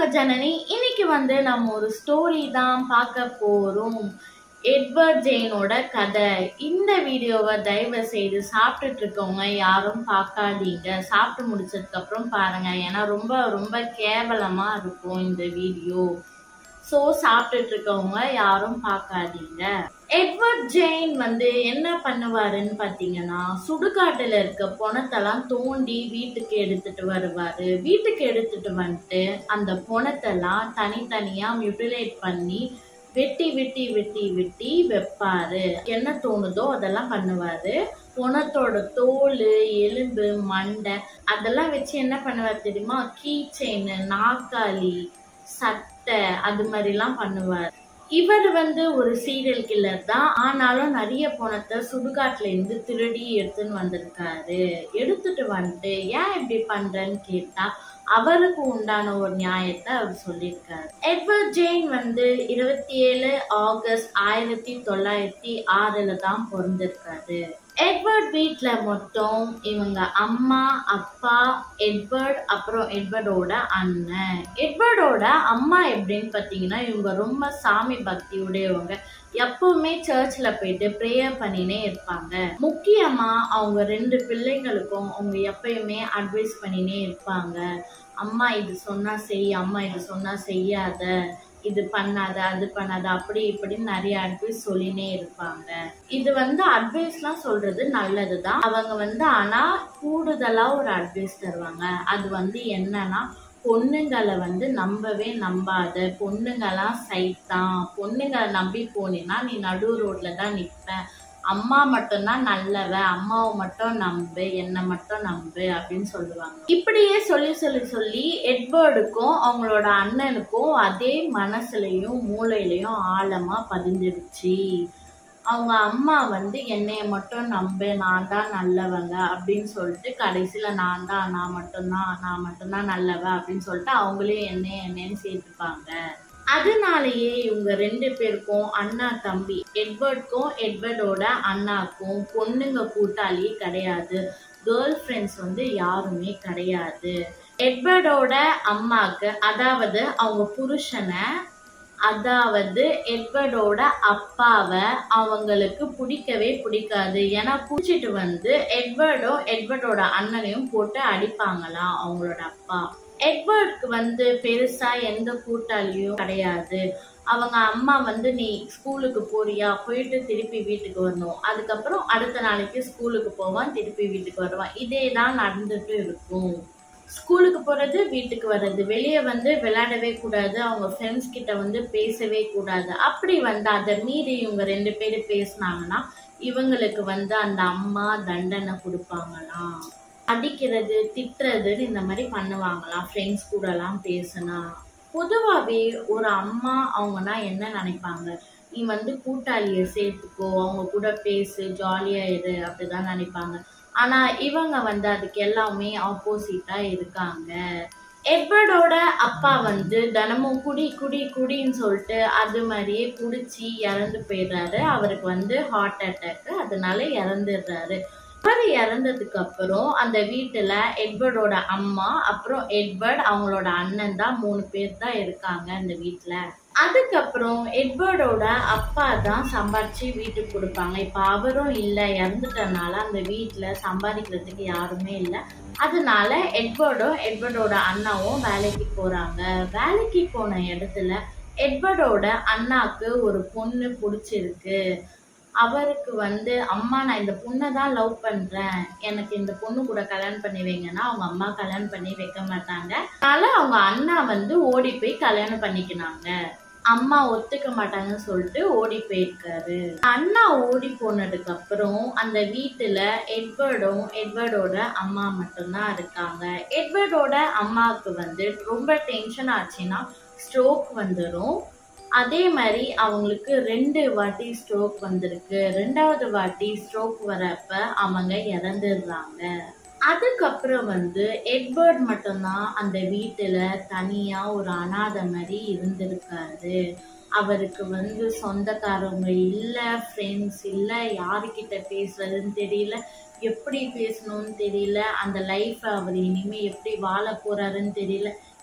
ஜனனி இன்னைக்கு வந்து நம்ம ஒரு ஸ்டோரி தான் பார்க்க போறோம் எட்வர்ட் ஜெயினோட கதை இந்த வீடியோவை தயவு செய்து சாப்பிட்டுட்டு இருக்கவங்க யாரும் பார்க்காதீங்க சாப்பிட்டு முடிச்சதுக்கு அப்புறம் பாருங்க ஏன்னா ரொம்ப ரொம்ப கேவலமா இருக்கும் இந்த வீடியோ ஸோ சாப்பிட்டுட்டு இருக்கவங்க யாரும் பார்க்காதீங்க எட்வர்ட் ஜெயின் வந்து என்ன பண்ணுவாருன்னு பார்த்தீங்கன்னா சுடுகாட்டில் இருக்க பொணத்தெல்லாம் தோண்டி வீட்டுக்கு எடுத்துட்டு வருவாரு வீட்டுக்கு எடுத்துட்டு வந்துட்டு அந்த பொணத்தெல்லாம் தனித்தனியாக மியூட்டிலேட் பண்ணி வெட்டி வெட்டி வெட்டி வெட்டி வைப்பாரு என்ன தோணுதோ அதெல்லாம் பண்ணுவாரு பொணத்தோட தோல் எலும்பு மண்டை அதெல்லாம் வச்சு என்ன பண்ணுவார் தெரியுமா கீ செயின் நாக்காளி சட்டை அது மாதிரிலாம் பண்ணுவார் இவர் வந்து ஒரு சீரியல் கில்லர் தான் ஆனாலும் நிறைய பணத்தை சுடுகாட்டுல இருந்து திருடி எடுத்துன்னு வந்திருக்காரு எடுத்துட்டு வந்துட்டு ஏன் இப்படி பண்றேன்னு கேட்டா அவருக்கு உண்டான ஒரு நியாயத்தை அவர் சொல்லியிருக்காரு எட்வர்ட் ஜெயின் வந்து இருபத்தி ஏழு ஆகஸ்ட் ஆயிரத்தி தொள்ளாயிரத்தி ஆறுல தான் பிறந்திருக்காரு எட்வர்ட் வீட்டில் மொத்தம் இவங்க அம்மா அப்பா எட்வர்ட் அப்புறம் எட்வர்டோட அண்ணன் எட்வர்டோட அம்மா எப்படின்னு பார்த்தீங்கன்னா இவங்க ரொம்ப சாமி பக்தி உடையவங்க எப்பவுமே சர்ச்சில் போயிட்டு ப்ரேயர் பண்ணினே இருப்பாங்க முக்கியமா அவங்க ரெண்டு பிள்ளைங்களுக்கும் அவங்க எப்பயுமே அட்வைஸ் பண்ணினே இருப்பாங்க அம்மா இது சொன்னா செய் அம்மா இது சொன்னா செய்யாத இது பண்ணாத அது பண்ணாத அப்படி இப்படின்னு நிறைய அட்வைஸ் சொல்லினே இருப்பாங்க இது வந்து அட்வைஸ்லாம் சொல்றது நல்லதுதான் அவங்க வந்து ஆனா கூடுதலா ஒரு அட்வைஸ் தருவாங்க அது வந்து என்னன்னா பொண்ணுங்களை வந்து நம்பவே நம்பாத பொண்ணுங்கெல்லாம் சைத்தான் பொண்ணுங்களை நம்பி போனீன்னா நீ நடு ரோட்ல தான் நிற்ப அம்மா மட்டும்தான் நல்லவ அம்மாவை மட்டும் நம்பு என்னை மட்டும் நம்பு அப்படின்னு சொல்லுவாங்க இப்படியே சொல்லி சொல்லி சொல்லி எட்வர்டுக்கும் அவங்களோட அண்ணனுக்கும் அதே மனசுலயும் மூளையிலையும் ஆழமா பதிஞ்சிருச்சு அவங்க அம்மா வந்து என்னைய மட்டும் நம்பு நான் தான் நல்லவங்க அப்படின்னு சொல்லிட்டு கடைசியில் நான் தான் நான் மட்டும்தான் நான் மட்டும்தான் நல்லவ அப்படின்னு சொல்லிட்டு அவங்களே என்னைய என்னன்னு சேர்த்துப்பாங்க அதனாலேயே இவங்க ரெண்டு பேருக்கும் அண்ணா தம்பி எட்வர்ட்க்கும் எட்வர்டோட அண்ணாக்கும் பொண்ணுங்க கூட்டாளி கிடையாது கேர்ள் ஃப்ரெண்ட்ஸ் வந்து யாருமே கிடையாது எட்வர்டோட அம்மாக்கு அதாவது அவங்க புருஷனை அதாவது எட்வர்டோட அப்பாவை அவங்களுக்கு பிடிக்கவே பிடிக்காது ஏன்னா பிடிச்சிட்டு வந்து எட்வர்டும் எட்வர்டோட அண்ணனையும் போட்டு அடிப்பாங்களாம் அவங்களோட அப்பா எட்வர்டுக்கு வந்து பெருசா எந்த கூட்டாளியும் கிடையாது அவங்க அம்மா வந்து நீ ஸ்கூலுக்கு போறியா போயிட்டு திருப்பி வீட்டுக்கு வரணும் அதுக்கப்புறம் அடுத்த நாளைக்கு ஸ்கூலுக்கு போவான் திருப்பி வீட்டுக்கு வருவான் இதே தான் நடந்துட்டு இருக்கும் ஸ்கூலுக்கு போகிறது வீட்டுக்கு வர்றது வெளியே வந்து விளையாடவே கூடாது அவங்க ஃப்ரெண்ட்ஸ் கிட்ட வந்து பேசவே கூடாது அப்படி வந்து அதை மீறி இவங்க ரெண்டு பேரும் பேசினாங்கன்னா இவங்களுக்கு வந்து அந்த அம்மா தண்டனை கொடுப்பாங்களாம் அடிக்கிறது திட்டுறதுன்னு இந்த மாதிரி பண்ணுவாங்களாம் ஃப்ரெண்ட்ஸ் கூடலாம் பேசினா பொதுவாகவே ஒரு அம்மா அவங்கன்னா என்ன நினைப்பாங்க நீ வந்து கூட்டாளியை சேர்த்துக்கோ அவங்க கூட பேசு ஜாலியாக இரு அப்படிதான் நினைப்பாங்க ஆனால் இவங்க வந்து அதுக்கு எல்லாமே ஆப்போசிட்டாக இருக்காங்க எட்வர்டோட அப்பா வந்து தினமும் குடி குடி குடின்னு சொல்லிட்டு அது மாதிரியே குடிச்சு இறந்து போயிடுறாரு அவருக்கு வந்து ஹார்ட் அட்டாக் அதனால இறந்துடுறாரு அவர் இறந்ததுக்கு அப்புறம் அந்த வீட்டுல எட்வர்டோட அம்மா அப்புறம் எட்வர்ட் அவங்களோட அண்ணன் தான் மூணு பேர் தான் இருக்காங்க அந்த வீட்டுல அதுக்கப்புறம் எட்வர்டோட அப்பா தான் சம்பாரிச்சு வீட்டுக்கு கொடுப்பாங்க இப்போ அவரும் இல்லை இறந்துட்டனால அந்த வீட்டில் சம்பாதிக்கிறதுக்கு யாருமே இல்லை அதனால எட்வர்டும் எட்வர்டோட அண்ணாவும் வேலைக்கு போறாங்க வேலைக்கு போன இடத்துல எட்வர்டோட அண்ணாக்கு ஒரு பொண்ணு பிடிச்சிருக்கு அவருக்கு வந்து அம்மா நான் இந்த பொண்ணை தான் லவ் பண்ணுறேன் எனக்கு இந்த பொண்ணு கூட கல்யாணம் பண்ணி வைங்கன்னா அவங்க அம்மா கல்யாணம் பண்ணி வைக்க மாட்டாங்க அதனால அவங்க அண்ணா வந்து ஓடி போய் கல்யாணம் பண்ணிக்கினாங்க அம்மா ஒத்துக்க மாட்டாங்கன்னு சொல்லிட்டு ஓடி போயிருக்காரு அண்ணா ஓடி போனதுக்கு அப்புறம் அந்த வீட்டுல எட்வர்டும் எட்வர்டோட அம்மா மட்டும்தான் இருக்காங்க எட்வர்டோட அம்மாவுக்கு வந்து ரொம்ப டென்ஷன் ஆச்சுன்னா ஸ்ட்ரோக் வந்துடும் அதே மாதிரி அவங்களுக்கு ரெண்டு வாட்டி ஸ்ட்ரோக் வந்திருக்கு ரெண்டாவது வாட்டி ஸ்ட்ரோக் வரப்ப அவங்க இறந்துடுறாங்க அதுக்கப்புறம் வந்து எட்வர்ட் மட்டும்தான் அந்த வீட்டில் தனியாக ஒரு அனாதை மாதிரி இருந்திருக்காரு அவருக்கு வந்து சொந்தக்காரவங்க இல்லை ஃப்ரெண்ட்ஸ் இல்லை யாருக்கிட்ட பேசுறதுன்னு தெரியல எப்படி பேசணும்னு தெரியல அந்த லைஃப்பை அவர் இனிமேல் எப்படி வாழ போறாருன்னு தெரியல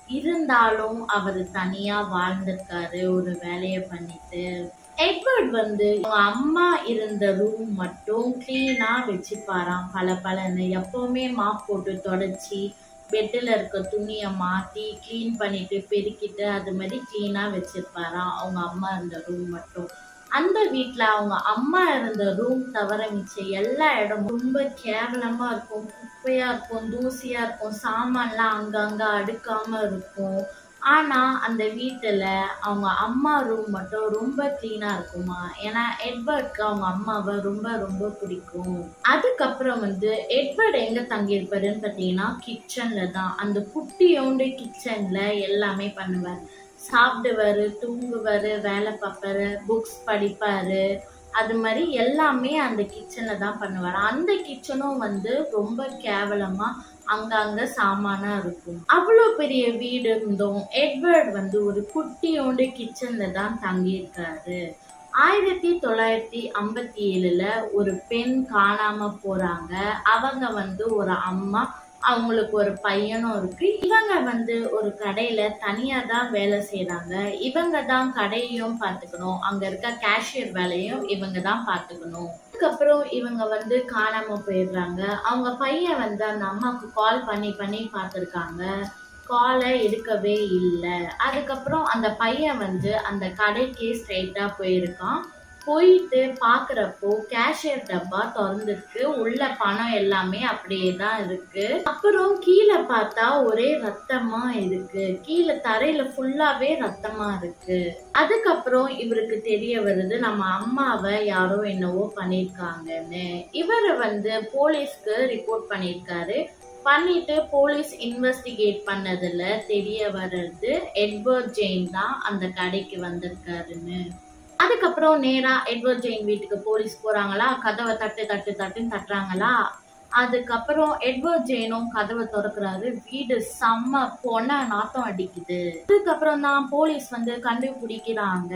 இருந்தாலும் அவர் தனியா வாழ்ந்திருக்காரு ஒரு வேலையை பண்ணிட்டு எட்வர்ட் வந்து அவங்க அம்மா இருந்த ரூம் மட்டும் கிளீனா வச்சுப்பாராம் பல பலன்னு எப்பவுமே மாப் போட்டு தொடச்சி பெட்டில் இருக்க துணியை மாற்றி க்ளீன் பண்ணிட்டு பெருக்கிட்டு அது மாதிரி க்ளீனாக வச்சிருப்பாராம் அவங்க அம்மா இருந்த ரூம் மட்டும் அந்த வீட்டில் அவங்க அம்மா இருந்த ரூம் தவிர மிச்சம் எல்லா இடமும் ரொம்ப கேவலமாக இருக்கும் குப்பையாக இருக்கும் தூசியாக இருக்கும் சாமான்லாம் அங்கங்கே அடுக்காமல் இருக்கும் ஆனால் அந்த வீட்டில் அவங்க அம்மா ரூம் மட்டும் ரொம்ப க்ளீனாக இருக்குமா ஏன்னா எட்வர்ட்க்கு அவங்க அம்மாவை ரொம்ப ரொம்ப பிடிக்கும் அதுக்கப்புறம் வந்து எட்வர்ட் எங்கே தங்கியிருப்பாருன்னு பார்த்தீங்கன்னா கிச்சனில் தான் அந்த குட்டியோண்டு கிச்சனில் எல்லாமே பண்ணுவார் சாப்பிடுவார் தூங்குவார் வேலை பார்ப்பாரு புக்ஸ் படிப்பார் அது மாதிரி எல்லாமே அந்த கிச்சனில் தான் பண்ணுவார் அந்த கிச்சனும் வந்து ரொம்ப கேவலமாக அங்கங்க சாமானா இருக்கும் அவ்வளோ பெரிய வீடு இருந்தும் எட்வர்ட் வந்து ஒரு குட்டியோண்டு கிச்சன்ல தான் தங்கியிருக்காரு ஆயிரத்தி தொள்ளாயிரத்தி ஐம்பத்தி ஏழுல ஒரு பெண் காணாம போறாங்க அவங்க வந்து ஒரு அம்மா அவங்களுக்கு ஒரு பையனும் இருக்கு இவங்க வந்து ஒரு கடையில தனியா தான் வேலை செய்யறாங்க இவங்க தான் கடையையும் பார்த்துக்கணும் அங்க இருக்க கேஷியர் வேலையும் இவங்க தான் பார்த்துக்கணும் அதுக்கப்புறம் இவங்க வந்து காணாம போயிடுறாங்க அவங்க பையன் வந்து அந்த அம்மாவுக்கு கால் பண்ணி பண்ணி பார்த்துருக்காங்க காலை எடுக்கவே இல்லை அதுக்கப்புறம் அந்த பையன் வந்து அந்த கடைக்கே ஸ்ட்ரைட்டாக போயிருக்கான் போயிட்டு பார்க்குறப்போ கேஷியர் டப்பா திறந்துருக்கு உள்ள பணம் எல்லாமே அப்படியே தான் இருக்கு அப்புறம் கீழே பார்த்தா ஒரே ரத்தமா இருக்கு கீழே தரையில ஃபுல்லாவே ரத்தமா இருக்கு அதுக்கப்புறம் இவருக்கு தெரிய வருது நம்ம அம்மாவை யாரோ என்னவோ பண்ணியிருக்காங்கன்னு இவர் வந்து போலீஸ்க்கு ரிப்போர்ட் பண்ணியிருக்காரு பண்ணிட்டு போலீஸ் இன்வெஸ்டிகேட் பண்ணதுல தெரிய வர்றது எட்வர்ட் ஜெயின் தான் அந்த கடைக்கு வந்திருக்காருன்னு அதுக்கப்புறம் நேரா எட்வர்ட் ஜெயின் வீட்டுக்கு போலீஸ் போறாங்களா கதவை தட்டு தட்டு தட்டுன்னு தட்டுறாங்களா அதுக்கப்புறம் எட்வர்ட் ஜெயினும் கதவை திறக்கிறாரு வீடு செம்ம பொண்ண நாத்தம் அடிக்குது அதுக்கப்புறம் தான் போலீஸ் வந்து கண்டுபிடிக்கிறாங்க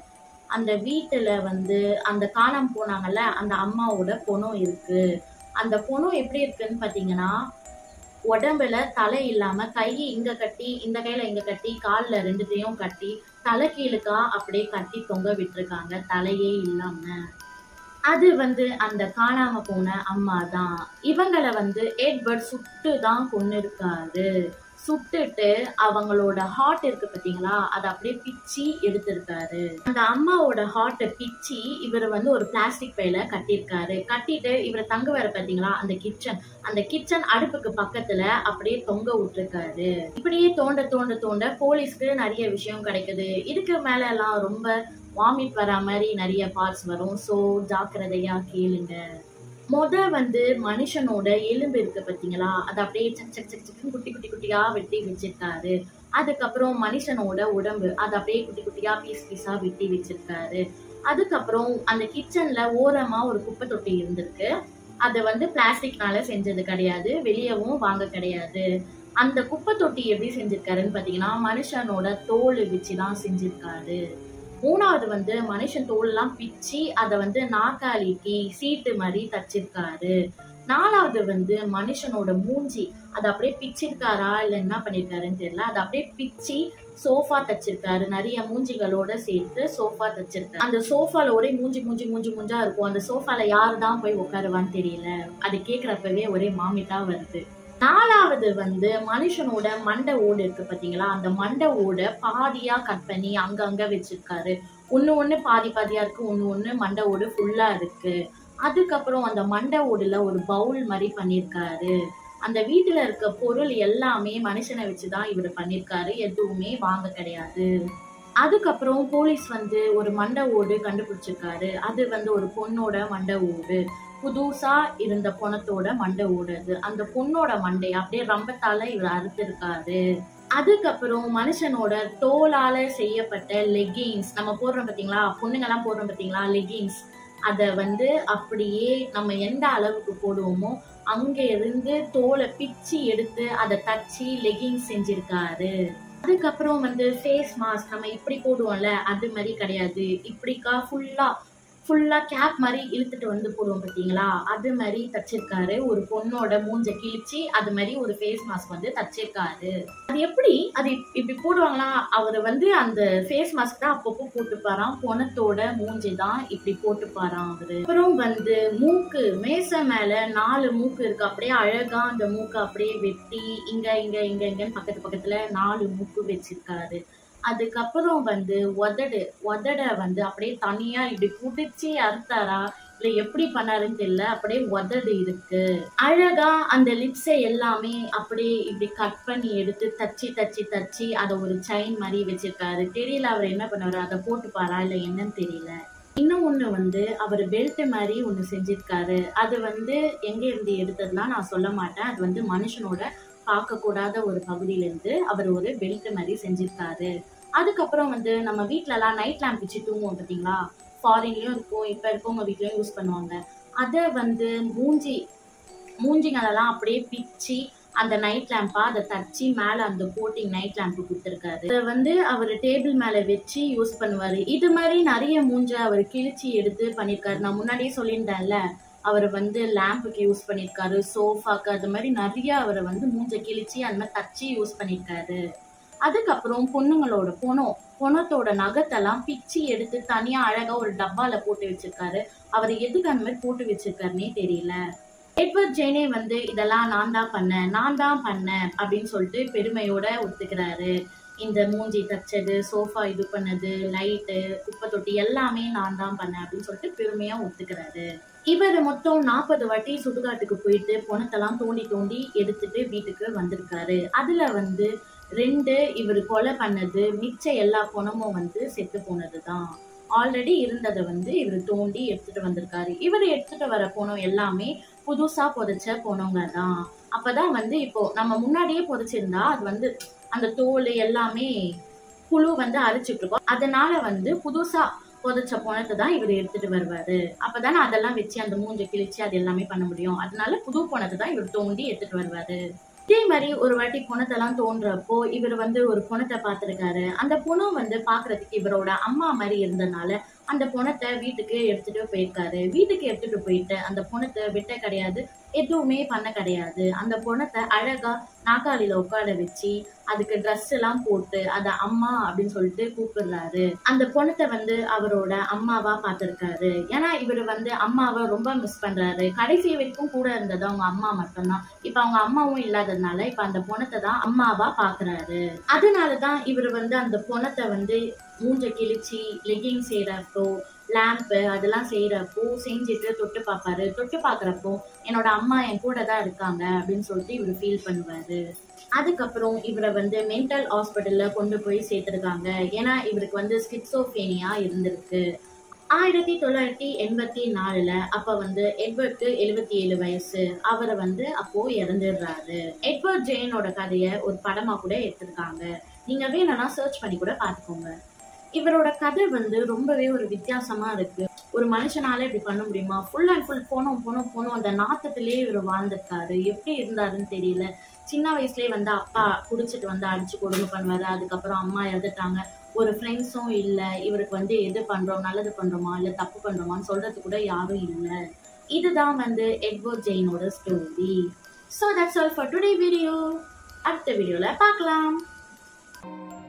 அந்த வீட்டுல வந்து அந்த காணாம போனாங்கல்ல அந்த அம்மாவோட பொண்ணும் இருக்கு அந்த பொண்ணும் எப்படி இருக்குன்னு பாத்தீங்கன்னா உடம்புல தலை இல்லாம கை இங்க கட்டி இந்த கையில இங்க கட்டி கால்ல ரெண்டுத்தையும் கட்டி தலை கீழுக்கா அப்படியே கட்டி தொங்க விட்டுருக்காங்க தலையே இல்லாம அது வந்து அந்த காணாம போன அம்மா தான் இவங்களை வந்து எட்வர்ட் சுட்டு தான் கொண்டு இருக்காரு சுட்டுட்டு அவங்களோட ஹார்ட் இருக்கு பாத்தீங்களா அதை அப்படியே பிச்சி எடுத்திருக்காரு அந்த அம்மாவோட ஹார்ட்டை பிச்சி இவர் வந்து ஒரு பிளாஸ்டிக் பையில கட்டியிருக்காரு கட்டிட்டு இவர் தங்க வேற பாத்தீங்களா அந்த கிச்சன் அந்த கிச்சன் அடுப்புக்கு பக்கத்துல அப்படியே தொங்க விட்டுருக்காரு இப்படியே தோண்ட தோண்ட தோண்ட போலீஸ்க்கு நிறைய விஷயம் கிடைக்குது இதுக்கு மேல எல்லாம் ரொம்ப வாமிட் வரா மாதிரி நிறைய பார்ட்ஸ் வரும் ஸோ ஜாக்கிரதையா கேளுங்க முத வந்து மனுஷனோட எலும்பு இருக்கு பாத்தீங்களா அதை அப்படியே சக் சக் சக் சக்குன்னு குட்டி குட்டி குட்டியா வெட்டி வச்சிருக்காரு அதுக்கப்புறம் மனுஷனோட உடம்பு அதை அப்படியே குட்டி குட்டியா பீஸ் பீஸா வெட்டி வச்சிருக்காரு அதுக்கப்புறம் அந்த கிச்சன்ல ஓரமா ஒரு குப்பை தொட்டி இருந்திருக்கு அதை வந்து பிளாஸ்டிக்னால செஞ்சது கிடையாது வெளியவும் வாங்க கிடையாது அந்த குப்பை தொட்டி எப்படி செஞ்சிருக்காருன்னு பாத்தீங்கன்னா மனுஷனோட தோல் வச்சுதான் செஞ்சிருக்காரு மூணாவது வந்து மனுஷன் தோல்லாம் பிச்சு அதை வந்து நாக்காளிக்கு சீட்டு மாதிரி தச்சிருக்காரு நாலாவது வந்து மனுஷனோட மூஞ்சி அதை அப்படியே பிச்சிருக்காரா இல்ல என்ன பண்ணிருக்காருன்னு தெரியல அதை அப்படியே பிச்சு சோஃபா தச்சிருக்காரு நிறைய மூஞ்சிகளோட சேர்த்து சோஃபா தச்சிருக்காரு அந்த சோஃபால ஒரே மூஞ்சி மூஞ்சி மூஞ்சி மூஞ்சா இருக்கும் அந்த சோஃபால யாரு தான் போய் உட்காருவான்னு தெரியல அது கேக்குறப்பவே ஒரே மாமிட்டா வருது நாலாவது வந்து மனுஷனோட மண்டை ஓடு இருக்கு பாத்தீங்களா அந்த மண்டை ஓட பாதியா கட் பண்ணி அங்கங்க வச்சிருக்காரு ஒண்ணு ஒண்ணு பாதி பாதியா இருக்கு ஒண்ணு ஒண்ணு மண்டை ஓடு ஃபுல்லா இருக்கு அதுக்கப்புறம் அந்த மண்டை ஓடுல ஒரு பவுல் மாதிரி பண்ணியிருக்காரு அந்த வீட்டுல இருக்க பொருள் எல்லாமே மனுஷனை வச்சுதான் இவர் பண்ணியிருக்காரு எதுவுமே வாங்க கிடையாது அதுக்கப்புறம் போலீஸ் வந்து ஒரு மண்டை ஓடு கண்டுபிடிச்சிருக்காரு அது வந்து ஒரு பொண்ணோட மண்டை ஓடு புதுசா இருந்த பொணத்தோட மண்டை ஓடு அது அந்த பொண்ணோட மண்டை அப்படியே ரம்பத்தால இவர் அறுத்திருக்காரு அதுக்கப்புறம் மனுஷனோட தோலால செய்யப்பட்ட லெகின்ஸ் நம்ம போடுறோம் பாத்தீங்களா பொண்ணுங்கெல்லாம் போடுறோம் பாத்தீங்களா லெகின்ஸ் அதை வந்து அப்படியே நம்ம எந்த அளவுக்கு போடுவோமோ அங்க இருந்து தோலை பிச்சு எடுத்து அதை தச்சு லெகின்ஸ் செஞ்சிருக்காரு அதுக்கப்புறம் வந்து ஃபேஸ் மாஸ்க் நம்ம இப்படி போடுவோம்ல அது மாதிரி கிடையாது இப்படிக்கா ஃபுல்லா ஃபுல்லாக கேப் மாதிரி இழுத்துட்டு வந்து போடுவோம் பார்த்தீங்களா அது மாதிரி தச்சிருக்காரு ஒரு பொண்ணோட மூஞ்ச கிழிச்சு அது மாதிரி ஒரு ஃபேஸ் மாஸ்க் வந்து தச்சிருக்காரு அது எப்படி அது இப்- இப்படி போடுவாங்களா அவர் வந்து அந்த ஃபேஸ் மாஸ்க் தான் அப்பப்போ போட்டுப்பாராம் பொணத்தோட மூஞ்சி தான் இப்படி போட்டுப்பாராம் அவரு அப்புறம் வந்து மூக்கு மேசை மேல நாலு மூக்கு இருக்கு அப்படியே அழகா அந்த மூக்கு அப்படியே வெட்டி இங்க இங்க இங்க இங்கன்னு பக்கத்து பக்கத்துல நாலு மூக்கு வச்சிருக்காரு அதுக்கப்புறம் வந்து உதடு உதட வந்து அப்படியே தனியா இப்படி புடிச்சு அறுத்தாரா இல்ல எப்படி பண்ணாருன்னு தெரியல அப்படியே உதடு இருக்கு அழகா அந்த லிப்ஸை எல்லாமே அப்படியே இப்படி கட் பண்ணி எடுத்து தச்சு தச்சு தச்சு அதை ஒரு செயின் மாதிரி வச்சிருக்காரு தெரியல அவர் என்ன பண்ணுவாரு அதை போட்டுப்பாரா இல்ல என்னன்னு தெரியல இன்னும் ஒண்ணு வந்து அவர் பெல்ட் மாதிரி ஒண்ணு செஞ்சிருக்காரு அது வந்து எங்க இருந்து எடுத்ததுலாம் நான் சொல்ல மாட்டேன் அது வந்து மனுஷனோட பார்க்கக்கூடாத ஒரு பகுதியில இருந்து அவர் ஒரு பெல்ட் மாதிரி செஞ்சிருக்காரு அதுக்கப்புறம் வந்து நம்ம வீட்ல எல்லாம் நைட் லேம்ப் வச்சு தூங்குவோம் பார்த்தீங்களா ஃபாரின்லயும் இருக்கும் இப்ப இருக்கவங்க வீட்லயும் யூஸ் பண்ணுவாங்க அதை வந்து மூஞ்சி மூஞ்சிங்களெல்லாம் அப்படியே பிச்சு அந்த நைட் லேம்பா அதை தச்சு மேல அந்த கோட்டிங் நைட் லேம்ப் கொடுத்துருக்காரு அதை வந்து அவர் டேபிள் மேல வச்சு யூஸ் பண்ணுவாரு இது மாதிரி நிறைய மூஞ்ச அவர் கிழிச்சு எடுத்து பண்ணிருக்காரு நான் முன்னாடியே சொல்லியிருந்தேன்ல அவர் வந்து லேம்புக்கு யூஸ் பண்ணியிருக்காரு சோஃபாக்கு அது மாதிரி நிறைய அவரை வந்து மூஞ்ச கிழிச்சு அந்த மாதிரி தச்சு யூஸ் பண்ணியிருக்காரு அதுக்கப்புறம் பொண்ணுங்களோட பொணம் பொணத்தோட நகத்தெல்லாம் பிச்சு எடுத்து தனியா அழகா ஒரு டப்பால போட்டு வச்சிருக்காரு அவர் எதுக்கு அந்த மாதிரி போட்டு வச்சிருக்காருன்னே தெரியல எட்வர்ட் ஜெயினே வந்து இதெல்லாம் நான் தான் பண்ணேன் நான் தான் பண்ணேன் அப்படின்னு சொல்லிட்டு பெருமையோட ஒத்துக்கிறாரு இந்த மூஞ்சி தச்சது சோஃபா இது பண்ணது லைட்டு குப்பை தொட்டி எல்லாமே நான் தான் பண்ணேன் அப்படின்னு சொல்லிட்டு பெருமையா ஒத்துக்கிறாரு இவர் மொத்தம் நாற்பது வாட்டி சுடுகாட்டுக்கு போயிட்டு பொணத்தெல்லாம் தோண்டி தோண்டி எடுத்துட்டு வீட்டுக்கு வந்திருக்காரு அதுல வந்து ரெண்டு இவர் கொலை பண்ணது மிச்ச எல்லா பொணமும் வந்து செத்து போனது தான் ஆல்ரெடி இருந்ததை வந்து இவர் தோண்டி எடுத்துட்டு வந்திருக்காரு இவர் எடுத்துட்டு வர போனோம் எல்லாமே புதுசா புதைச்ச போனவங்க தான் அப்பதான் வந்து இப்போ நம்ம முன்னாடியே புதைச்சிருந்தா அது வந்து அந்த தோல் எல்லாமே புழு வந்து அரிச்சிட்டு இருக்கோம் அதனால வந்து புதுசா புதைச்ச பணத்தை தான் இவர் எடுத்துட்டு வருவாரு அப்பதானே அதெல்லாம் வச்சு அந்த மூஞ்ச கிழிச்சு அது எல்லாமே பண்ண முடியும் அதனால புது பணத்தை தான் இவர் தோண்டி எடுத்துட்டு வருவாரு இதே மாதிரி ஒரு வாட்டி புணத்தெல்லாம் தோன்றப்போ இவர் வந்து ஒரு புணத்தை பார்த்திருக்காரு அந்த புணம் வந்து பாக்குறதுக்கு இவரோட அம்மா மாதிரி இருந்தனால அந்த புணத்தை வீட்டுக்கு எடுத்துட்டு போயிருக்காரு வீட்டுக்கு எடுத்துட்டு போயிட்டு அந்த புணத்தை வெட்ட கிடையாது எதுவுமே பண்ண கிடையாது அந்த புணத்தை அழகா நாக்காளியில உட்கார வச்சு அதுக்கு ட்ரெஸ் எல்லாம் போட்டு அதை அம்மா அப்படின்னு சொல்லிட்டு கூப்பிடுறாரு அந்த பொணத்தை வந்து அவரோட அம்மாவா பார்த்திருக்காரு ஏன்னா இவர் வந்து அம்மாவை ரொம்ப மிஸ் பண்றாரு கடைசி வரைக்கும் கூட இருந்தது அவங்க அம்மா மட்டும்தான் இப்ப அவங்க அம்மாவும் இல்லாததுனால இப்ப அந்த பொணத்தை தான் அம்மாவா பாக்குறாரு அதனாலதான் இவர் வந்து அந்த பொணத்தை வந்து மூஞ்ச கிழிச்சு லெகிங் செய்யறப்போ லேம்ப்பு அதெல்லாம் செய்யறப்போ செஞ்சுட்டு தொட்டு பார்ப்பாரு தொட்டு பார்க்கறப்போ என்னோட அம்மா என் கூட தான் இருக்காங்க அப்படின்னு சொல்லிட்டு இவர் ஃபீல் பண்ணுவாரு அதுக்கப்புறம் இவரை வந்து மென்டல் ஹாஸ்பிட்டல்ல கொண்டு போய் சேர்த்திருக்காங்க ஏன்னா இவருக்கு வந்து ஸ்கிட்சோஃபேனியா இருந்திருக்கு ஆயிரத்தி தொள்ளாயிரத்தி எண்பத்தி நாலுல அப்ப வந்து எட்வர்ட்க்கு எழுபத்தி ஏழு வயசு அவரை வந்து அப்போ இறந்துடுறாரு எட்வர்ட் ஜெயினோட கதைய ஒரு படமா கூட எடுத்திருக்காங்க நீங்க வேணும்னா சர்ச் பண்ணி கூட பாத்துக்கோங்க இவரோட கதை வந்து ரொம்பவே ஒரு வித்தியாசமா இருக்கு ஒரு மனுஷனால இப்படி பண்ண முடியுமா ஃபுல் அண்ட் ஃபுல் போனோம் போனோம் போனோம் அந்த நாத்தத்திலேயே இவர் வாழ்ந்திருக்காரு எப்படி இருந்தாருன்னு தெரியல சின்ன வயசுலயே வந்து அப்பா குடிச்சிட்டு வந்து அடிச்சு கொடுமை பண்ணுவாரு அதுக்கப்புறம் அம்மா இறந்துட்டாங்க ஒரு ஃப்ரெண்ட்ஸும் இல்லை இவருக்கு வந்து எது பண்றோம் நல்லது பண்றோமா இல்லை தப்பு பண்றோமான்னு சொல்றது கூட யாரும் இல்லை இதுதான் வந்து எட்வர்ட் ஜெயினோட story so that's all for today video அடுத்த வீடியோல பார்க்கலாம்